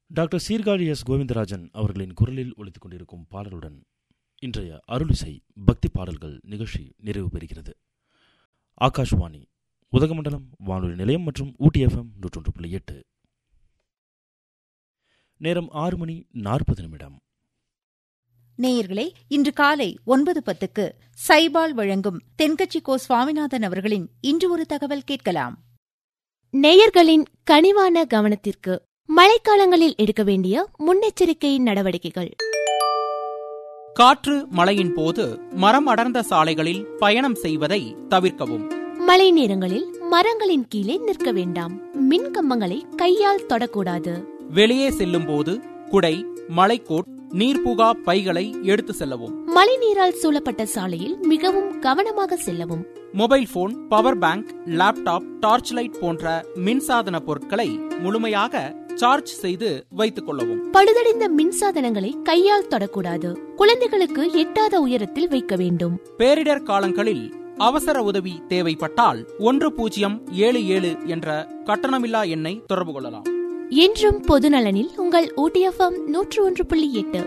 doctor Sirkazhi S Govindarajan அவர்களின் குரலில் ஒலித்துக் கொண்டிருக்கும் பாடலுடன் இன்றைய அருளிசை பக்தி பாடல்கள் நிகழ்ச்சி நிறைவு பெறுகிறது ஆகாஷ்வாணி உதகமண்டலம் வானொலி நிலையம் மற்றும் ஊட்டி எஃப்எம் நூற்றொன்று புள்ளி எட்டு நேரம் ஆறு மணி நாற்பது நிமிடம் நேயர்களே இன்று காலை ஒன்பது பத்துக்கு சைபால் வழங்கும் தென்கட்சி கோ சுவாமிநாதன் அவர்களின் இன்று ஒரு தகவல் கேட்கலாம் நேயர்களின் கனிவான கவனத்திற்கு மழைக்காலங்களில் எடுக்க வேண்டிய முன்னெச்சரிக்கை நடவடிக்கைகள் காற்று மழையின் போது மரம் அடர்ந்த சாலைகளில் பயணம் செய்வதை தவிர்க்கவும் மழை நேரங்களில் மரங்களின் கீழே நிற்க வேண்டாம் மின் கம்பங்களை கையால் தொடக்கூடாது வெளியே செல்லும் போது குடை மலைக்கோட் நீர்புகா பைகளை எடுத்து செல்லவும் மழை நீரால் சூழப்பட்ட சாலையில் மிகவும் கவனமாக செல்லவும் mobile phone power bank laptop torch light போன்ற மின்சாதன பொருட்களை முழுமையாக சார்ஜ் செய்து வைத்துக் கொள்ளவும் பழுதடைந்த மின்சாதனங்களை கையால் தொடக்கூடாது குழந்தைகளுக்கு எட்டாத உயரத்தில் வைக்க வேண்டும் பேரிடர் காலங்களில் அவசர உதவி தேவைப்பட்டால் ஒன்று பூஜ்ஜியம் ஏழு ஏழு என்ற கட்டணமில்லா எண்ணை தொடர்பு கொள்ளலாம் என்றும் பொதுநலனில் உங்கள் ஊட்டிஎஃப்எம் நூற்று ஒன்று புள்ளி எட்டு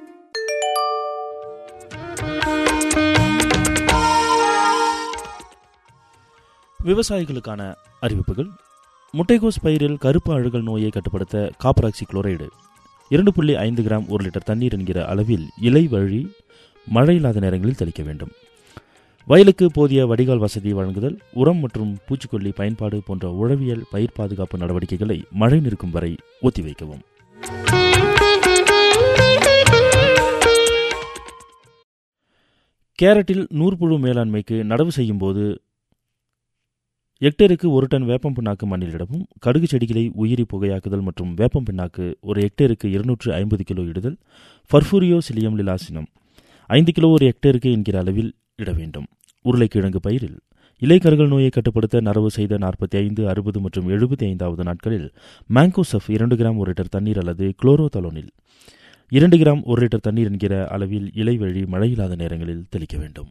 விவசாயிகளுக்கான அறிவிப்புகள் முட்டைகோஸ் பயிரில் கருப்பு அழுகல் நோயை கட்டுப்படுத்த காப்பராக்சி குளோரைடு இரண்டு புள்ளி ஐந்து கிராம் ஒரு லிட்டர் தண்ணீர் என்கிற அளவில் இலை வழி மழை இல்லாத நேரங்களில் தெளிக்க வேண்டும் வயலுக்கு போதிய வடிகால் வசதி வழங்குதல் உரம் மற்றும் பூச்சிக்கொல்லி பயன்பாடு போன்ற உழவியல் பயிர் பாதுகாப்பு நடவடிக்கைகளை மழை நிற்கும் வரை ஒத்திவைக்கவும் கேரட்டில் நூற்புழு மேலாண்மைக்கு நடவு செய்யும் போது ஹெக்டேருக்கு ஒரு டன் வேப்பம் பிண்ணாக்கு மண்ணிலிடவும் கடுகு செடிகளை உயிரி புகையாக்குதல் மற்றும் வேப்பம் பிண்ணாக்கு ஒரு ஹெக்டேருக்கு இருநூற்று ஐம்பது கிலோ இடுதல் ஃபர்ஃபூரியோ சிலியம் லிலாசினம் ஐந்து கிலோ ஒரு ஹெக்டேருக்கு என்கிற அளவில் இட வேண்டும் உருளைக்கிழங்கு பயிரில் இலைக்கருகள் நோயை கட்டுப்படுத்த நடவு செய்த நாற்பத்தி ஐந்து அறுபது மற்றும் எழுபத்தி ஐந்தாவது நாட்களில் மேங்கோசப் இரண்டு கிராம் ஒரு லிட்டர் தண்ணீர் அல்லது குளோரோதலோனில் இரண்டு கிராம் ஒரு லிட்டர் தண்ணீர் என்கிற அளவில் இலை வழி மழையில்லாத நேரங்களில் தெளிக்க வேண்டும்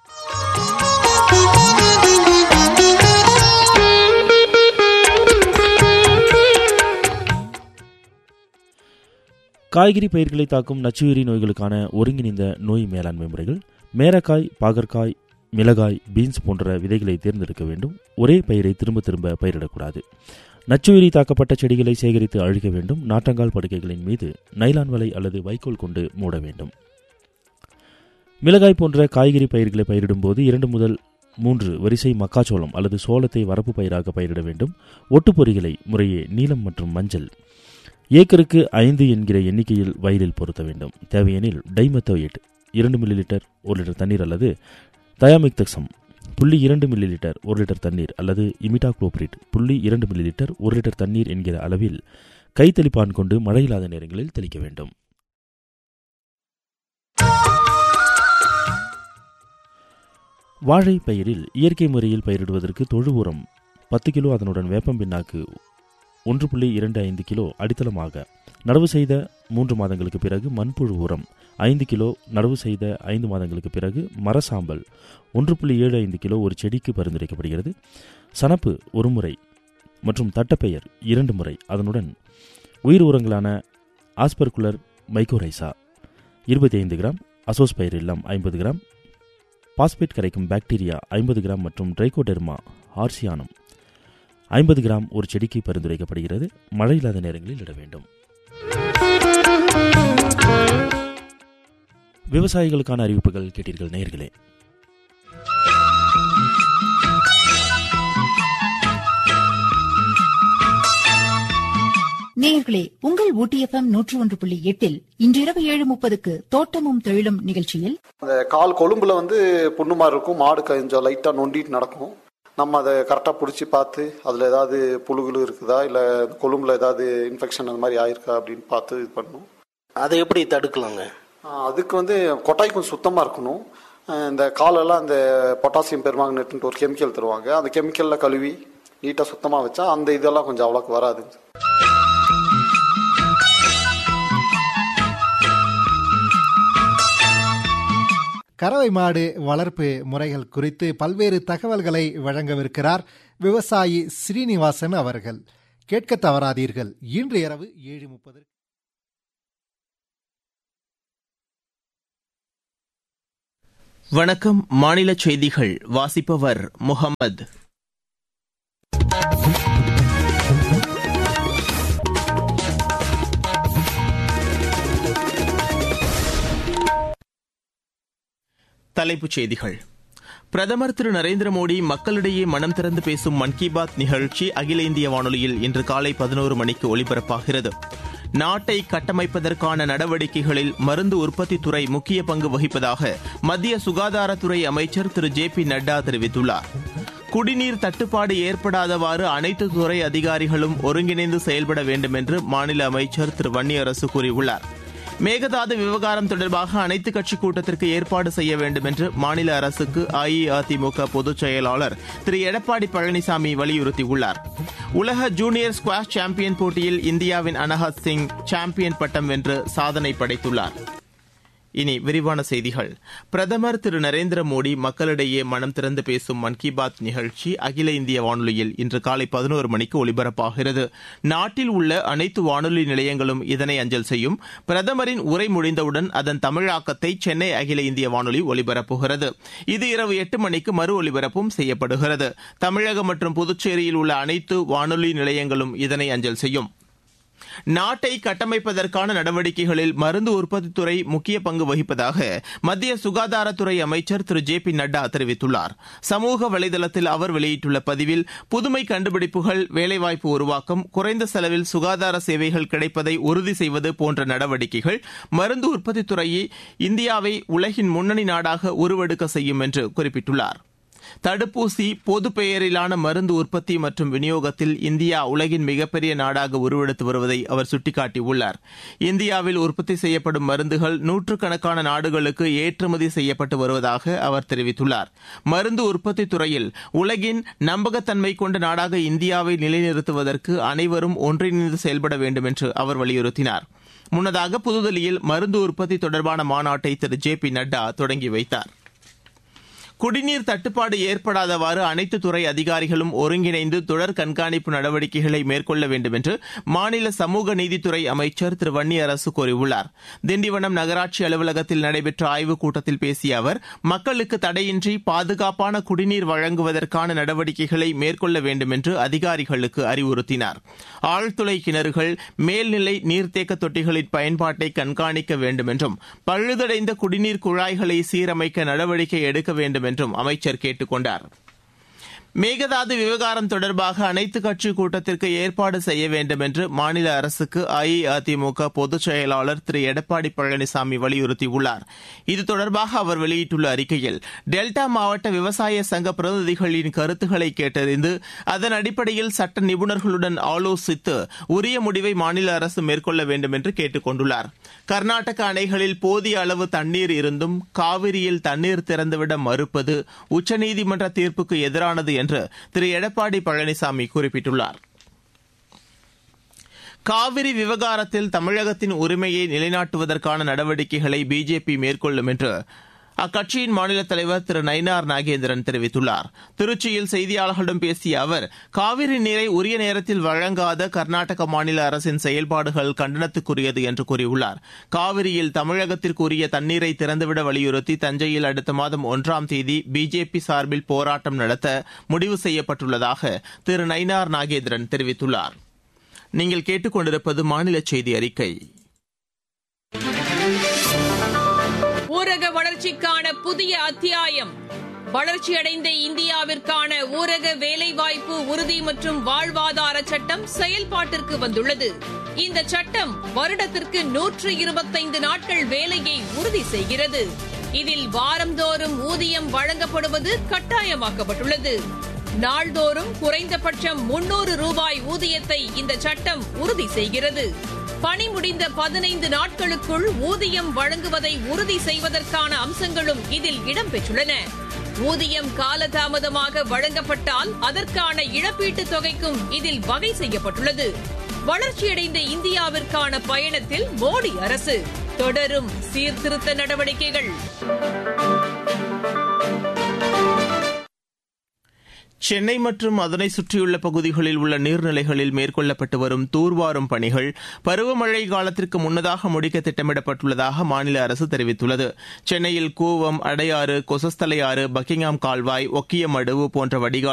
காய்கறி பயிர்களை தாக்கும் நச்சுயிரி நோய்களுக்கான ஒருங்கிணைந்த நோய் மேலாண்மை முறைகள் மேரக்காய் பாகற்காய் மிளகாய் பீன்ஸ் போன்ற விதைகளை தேர்ந்தெடுக்க வேண்டும் ஒரே பயிரை திரும்ப திரும்ப பயிரிடக்கூடாது நச்சுயிரி தாக்கப்பட்ட செடிகளை சேகரித்து அழிக்க வேண்டும் நாட்டங்கால் படுக்கைகளின் மீது நைலான் வலை அல்லது வைக்கோல் கொண்டு மூட வேண்டும் மிளகாய் போன்ற காய்கறி பயிர்களை பயிரிடும்போது இரண்டு முதல் மூன்று வரிசை மக்காச்சோளம் அல்லது சோளத்தை வரப்பு பயிராக பயிரிட வேண்டும் ஒட்டுப்பொறிகளை முறையே நீலம் மற்றும் மஞ்சள் ஏக்கருக்கு ஐந்து என்கிற எண்ணிக்கையில் வயலில் பொருத்த வேண்டும் தேவையெனில் டைமெத்தோயேட் இரண்டு மில்லி லிட்டர் ஒரு லிட்டர் தண்ணீர் அல்லது தயாமிக்தக்சம் புள்ளி இரண்டு மில்லி லிட்டர் ஒரு லிட்டர் தண்ணீர் அல்லது இமிடாக்ளோபிரிட் புள்ளி இரண்டு மில்லி லிட்டர் ஒரு லிட்டர் தண்ணீர் என்கிற அளவில் கைத்தெளிப்பான் கொண்டு மழையில்லாத நேரங்களில் தெளிக்க வேண்டும் வாழை பயிரில் இயற்கை முறையில் பயிரிடுவதற்கு தொழு உரம் பத்து கிலோ அதனுடன் வேப்பம் பின்னாக்கு ஒன்று புள்ளி இரண்டு ஐந்து கிலோ அடித்தளமாக நடவு செய்த மூன்று மாதங்களுக்கு பிறகு மண்புழு உரம் ஐந்து கிலோ நடவு செய்த ஐந்து மாதங்களுக்கு பிறகு மரசாம்பல் ஒன்று புள்ளி ஏழு ஐந்து கிலோ ஒரு செடிக்கு பரிந்துரைக்கப்படுகிறது சனப்பு ஒரு முறை மற்றும் தட்டப்பெயர் இரண்டு முறை அதனுடன் உயிர் உரங்களான ஆஸ்பர்குலர் மைக்கோரைசா இருபத்தி ஐந்து கிராம் அசோஸ்பைர் இல்லம் ஐம்பது கிராம் பாஸ்பேட் கரைக்கும் பாக்டீரியா ஐம்பது கிராம் மற்றும் ட்ரைகோடெர்மா ஆர்சியானம் ஐம்பது கிராம் ஒரு செடிக்கு பரிந்துரைக்கப்படுகிறது மழை இல்லாத நேரங்களில் இட வேண்டும் விவசாயிகளுக்கான அறிவிப்புகள் கேட்டீர்கள் நேயர்களே நேயர்களே உங்கள் ஊட்டிஎஃப்எம் நூற்று ஒன்று புள்ளி எட்டில் இன்றிரவு ஏழு முப்பதுக்கு தோட்டமும் தொழிலும் நிகழ்ச்சியில் அந்த கால் கொழும்புல வந்து புண்ணு மாதிரி இருக்கும் மாடு கொஞ்சம் லைட்டா நொண்டிட்டு நடக்கும் நம்ம அதை கரெக்டாக பிடிச்சி பார்த்து அதில் ஏதாவது புழுகுలు இருக்குதா இல்லை கொழும்புல ஏதாவது இன்ஃபெக்ஷன் அந்த மாதிரி ஆயிருக்கா அப்படின்னு பார்த்து இது பண்ணணும் அதை எப்படி தடுக்கலாங்க ஆஹ் அதுக்கு வந்து கொட்டாய் கொஞ்சம் சுத்தமாக இருக்கணும் ஆஹ் இந்த காலெல்லாம் அந்த பொட்டாசியம் பெருமாங்கனேட்டுன்ட்டு ஒரு கெமிக்கல் தருவாங்க அந்த கெமிக்கலில் கழுவி நீட்டாக சுத்தமாக வச்சா அந்த இதெல்லாம் கொஞ்சம் அவ்வளோக்கு வராது கறவை மாடு வளர்ப்பு முறைகள் குறித்து பல்வேறு தகவல்களை வழங்கவிருக்கிறார் விவசாயி ஸ்ரீனிவாசன் அவர்கள் கேட்க தவறாதீர்கள் இன்று இரவு ஏழு முப்பது வணக்கம் மாநில செய்திகள் வாசிப்பவர் முகமது தலைப்புச் செய்திகள் பிரதமர் திரு நரேந்திர மோடி மக்களிடையே மனம் திறந்து பேசும் மன் கி பாத் நிகழ்ச்சி அகில இந்திய வானொலியில் இன்று காலை பதினோரு மணிக்கு ஒலிபரப்பாகிறது நாட்டை கட்டமைப்பதற்கான நடவடிக்கைகளில் மருந்து உற்பத்தித் துறை முக்கிய பங்கு வகிப்பதாக மத்திய சுகாதாரத்துறை அமைச்சர் திரு ஜே பி நட்டா தெரிவித்துள்ளார் குடிநீர் தட்டுப்பாடு ஏற்படாதவாறு அனைத்து துறை அதிகாரிகளும் ஒருங்கிணைந்து செயல்பட வேண்டும் என்று மாநில அமைச்சர் திரு வன்னியரசு கூறியுள்ளார் மேகதாது விவகாரம் தொடர்பாக அனைத்துக் கட்சி கூட்டத்திற்கு ஏற்பாடு செய்ய வேண்டும் என்று மாநில அரசுக்கு அஇஅதிமுக பொதுச் செயலாளர் திரு எடப்பாடி பழனிசாமி வலியுறுத்தியுள்ளார் உலக ஜூனியர் ஸ்குவாஷ் சாம்பியன் போட்டியில் இந்தியாவின் அனஹத் சிங் சாம்பியன் பட்டம் வென்று சாதனை படைத்துள்ளார் இனி விரிவான செய்திகள் பிரதமர் திரு நரேந்திர மோடி மக்களிடையே மனம் திறந்து பேசும் மன் கி பாத் நிகழ்ச்சி அகில இந்திய வானொலியில் இன்று காலை பதினோரு மணிக்கு ஒலிபரப்பாகிறது நாட்டில் உள்ள அனைத்து வானொலி நிலையங்களும் இதனை அஞ்சல் செய்யும் பிரதமரின் உரை முடிந்தவுடன் அதன் தமிழாக்கத்தை சென்னை அகில இந்திய வானொலி ஒலிபரப்புகிறது இது இரவு எட்டு மணிக்கு மறு ஒலிபரப்பும் செய்யப்படுகிறது தமிழகம் மற்றும் புதுச்சேரியில் உள்ள அனைத்து வானொலி நிலையங்களும் இதனை அஞ்சல் செய்யும் நாட்டை கட்டமைப்பதற்கான நடவடிக்கைகளில் மருந்து உற்பத்தித் துறை முக்கிய பங்கு வகிப்பதாக மத்திய சுகாதாரத்துறை அமைச்சர் திரு ஜே பி நட்டா தெரிவித்துள்ளார் சமூக வலைதளத்தில் அவர் வெளியிட்டுள்ள பதிவில் புதுமை கண்டுபிடிப்புகள் வேலைவாய்ப்பு உருவாக்கம் குறைந்த செலவில் சுகாதார சேவைகள் கிடைப்பதை உறுதி செய்வது போன்ற நடவடிக்கைகள் மருந்து உற்பத்தித் துறையை இந்தியாவை உலகின் முன்னணி நாடாக உருவெடுக்க செய்யும் என்று குறிப்பிட்டுள்ளார் தடுப்பூசி பொது பெயரிலான மருந்து உற்பத்தி மற்றும் விநியோகத்தில் இந்தியா உலகின் மிகப்பெரிய நாடாக உருவெடுத்து வருவதை அவர் சுட்டிக்காட்டியுள்ளார் இந்தியாவில் உற்பத்தி செய்யப்படும் மருந்துகள் நூற்றுக்கணக்கான நாடுகளுக்கு ஏற்றுமதி செய்யப்பட்டு வருவதாக அவர் தெரிவித்துள்ளார் மருந்து உற்பத்தி துறையில் உலகின் நம்பகத்தன்மை கொண்ட நாடாக இந்தியாவை நிலைநிறுத்துவதற்கு அனைவரும் ஒன்றிணைந்து செயல்பட வேண்டும் என்று அவர் வலியுறுத்தினார் முன்னதாக புதுதில்லியில் மருந்து உற்பத்தி தொடர்பான மாநாட்டை திரு ஜே பி நட்டா தொடங்கி வைத்தார் குடிநீர் தட்டுப்பாடு ஏற்படாதவாறு அனைத்து துறை அதிகாரிகளும் ஒருங்கிணைந்து தொடர் கண்காணிப்பு நடவடிக்கைகளை மேற்கொள்ள வேண்டும் என்று மாநில சமூக நீதித்துறை அமைச்சர் திரு வன்னியரசு கூறியுள்ளார் திண்டிவனம் நகராட்சி அலுவலகத்தில் நடைபெற்ற ஆய்வுக் கூட்டத்தில் பேசிய அவர் மக்களுக்கு தடையின்றி பாதுகாப்பான குடிநீர் வழங்குவதற்கான நடவடிக்கைகளை மேற்கொள்ள வேண்டும் என்று அதிகாரிகளுக்கு அறிவுறுத்தினார் ஆழ்துளை கிணறுகள் மேல்நிலை நீர்த்தேக்க தொட்டிகளின் பயன்பாட்டை கண்காணிக்க வேண்டும் என்றும் பழுதடைந்த குடிநீர் குழாய்களை சீரமைக்க நடவடிக்கை எடுக்க வேண்டும் என்றும் அமைச்சர் கேட்டுக் கொண்டார் மேகதாது விவகாரம் தொடர்பாக அனைத்துக் கட்சி கூட்டத்திற்கு ஏற்பாடு செய்ய வேண்டும் என்று மாநில அரசுக்கு அஇஅதிமுக பொதுச் செயலாளர் திரு எடப்பாடி பழனிசாமி வலியுறுத்தியுள்ளார் இது தொடர்பாக அவர் வெளியிட்டுள்ள அறிக்கையில் டெல்டா மாவட்ட விவசாய சங்க பிரதிநிதிகளின் கருத்துக்களை கேட்டறிந்து அதன் அடிப்படையில் சட்ட நிபுணர்களுடன் ஆலோசித்து உரிய முடிவை மாநில அரசு மேற்கொள்ள வேண்டும் என்று கேட்டுக் கொண்டுள்ளார் கர்நாடக அணைகளில் போதிய அளவு தண்ணீர் இருந்தும் காவிரியில் தண்ணீர் திறந்துவிட மறுப்பது உச்சநீதிமன்ற தீர்ப்புக்கு எதிரானது என்று திரு எடப்பாடி பழனிசாமி குறிப்பிட்டுள்ளார் காவிரி விவகாரத்தில் தமிழகத்தின் உரிமையை நிலைநாட்டுவதற்கான நடவடிக்கைகளை பிஜேபி மேற்கொள்ளும் என்று அக்கட்சியின் மாநில தலைவர் திரு நயினார் நாகேந்திரன் தெரிவித்துள்ளார் திருச்சியில் செய்தியாளர்களிடம் பேசிய அவர் காவிரி நீரை உரிய நேரத்தில் வழங்காத கர்நாடக மாநில அரசின் செயல்பாடுகள் கண்டனத்துக்குரியது என்று கூறியுள்ளார் காவிரியில் தமிழகத்திற்கு உரிய தண்ணீரை திறந்துவிட வலியுறுத்தி தஞ்சையில் அடுத்த மாதம் ஒன்றாம் தேதி பிஜேபி சார்பில் போராட்டம் நடத்த முடிவு செய்யப்பட்டுள்ளதாக திரு நயினார் நாகேந்திரன் தெரிவித்துள்ளார் நீங்கள் கேட்டுக்கொண்டிருப்பது மாநில செய்தி அறிக்கை ஊரக வளர்ச்சிக்கான புதிய அத்தியாயம் வளர்ச்சியடைந்த இந்தியாவிற்கான ஊரக வேலைவாய்ப்பு உறுதி மற்றும் வாழ்வாதார சட்டம் செயல்பாட்டிற்கு வந்துள்ளது இந்த சட்டம் வருடத்திற்கு நூற்று இருபத்தைந்து நாட்கள் வேலையை உறுதி செய்கிறது இதில் வாரந்தோறும் ஊதியம் வழங்கப்படுவது கட்டாயமாக்கப்பட்டுள்ளது நாள்தோறும் குறைந்தபட்சம் முன்னூறு ரூபாய் ஊதியத்தை இந்த சட்டம் உறுதி செய்கிறது பணி முடிந்த பதினைந்து நாட்களுக்குள் ஊதியம் வழங்குவதை உறுதி செய்வதற்கான அம்சங்களும் இதில் இடம்பெற்றுள்ளன ஊதியம் காலதாமதமாக வழங்கப்பட்டால் அதற்கான இழப்பீட்டுத் தொகைக்கும் இதில் வகை செய்யப்பட்டுள்ளது வளர்ச்சியடைந்த இந்தியாவிற்கான பயணத்தில் மோடி அரசு தொடரும் சீர்திருத்த நடவடிக்கைகள் சென்னை மற்றும் அதனை சுற்றியுள்ள பகுதிகளில் உள்ள நீர்நிலைகளில் மேற்கொள்ளப்பட்டு வரும் தூர்வாரும் பணிகள் பருவமழை காலத்திற்கு முன்னதாக முடிக்க திட்டமிடப்பட்டுள்ளதாக மாநில அரசு தெரிவித்துள்ளது சென்னையில் கூவம் அடையாறு கொசஸ்தலையாறு பக்கிங்ஹாம் கால்வாய் ஒக்கியமடுவு போன்ற வடிகால்